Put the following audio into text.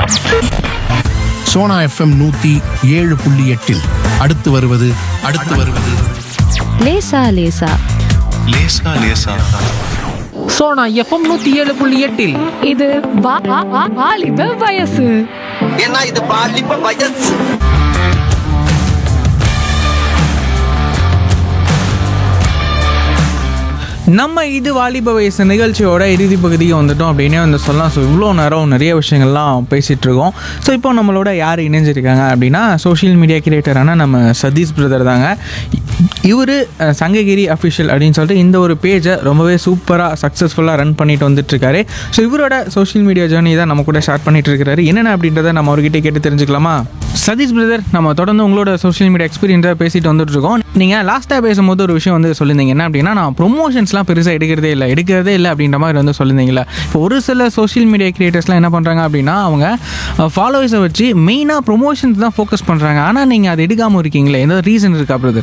Sona FM நூத்தி ஏழு புள்ளி எட்டில் அடுத்து வருவது அடுத்து வருவது லேசா லேசா லேசா லேசா சோனா எஃப்எம் நூத்தி ஏழு புள்ளி எட்டில் இது வா- வா- வா- வாலிப வயசு ஏன்னா இது பாலிப்ப வயசு நம்ம இது வாலிப வயசு நிகழ்ச்சியோட இறுதி பகுதிக்கு வந்துட்டோம் அப்படின்னே வந்து சொல்லலாம் ஸோ இவ்வளோ நேரம் நிறைய விஷயங்கள்லாம் பேசிகிட்டு இருக்கோம் ஸோ இப்போ நம்மளோட யார் இணைஞ்சிருக்காங்க அப்படின்னா சோஷியல் மீடியா கிரியேட்டரான நம்ம சதீஷ் பிரதர் தாங்க இவர் சங்ககிரி அஃபிஷியல் அப்படின்னு சொல்லிட்டு இந்த ஒரு பேஜை ரொம்பவே சூப்பராக சக்ஸஸ்ஃபுல்லாக ரன் பண்ணிட்டு வந்துட்டுருக்காரு ஸோ இவரோட சோஷியல் மீடியா ஜேர்னி தான் நம்ம கூட ஷேர் பண்ணிட்டு இருக்காரு என்னென்ன அப்படின்றத நம்ம அவர்கிட்ட கேட்டு தெரிஞ்சுக்கலாமா சதீஷ் பிரதர் நம்ம தொடர்ந்து உங்களோட சோஷியல் மீடியா எக்ஸ்பீரியன்ஸாக பேசிட்டு வந்துட்டு இருக்கோம் நீங்கள் லாஸ்ட்டாக பேசும்போது ஒரு விஷயம் வந்து சொல்லியிருந்தீங்க என்ன அப்படின்னா நான் ப்ரொமோஷன்ஸ்லாம் பெருசாக எடுக்கிறதே இல்லை எடுக்கிறதே இல்லை அப்படின்ற மாதிரி வந்து சொல்லியிருந்தீங்களா இப்போ ஒரு சில சோஷியல் மீடியா கிரியேட்டர்ஸ்லாம் என்ன பண்ணுறாங்க அப்படின்னா அவங்க ஃபாலோவர்ஸை வச்சு மெயினாக ப்ரொமோஷன்ஸ் தான் ஃபோக்கஸ் பண்ணுறாங்க ஆனால் நீங்கள் அதை எடுக்காமல் இருக்கீங்களே ஏதோ ரீசன் இருக்கா பிரதர்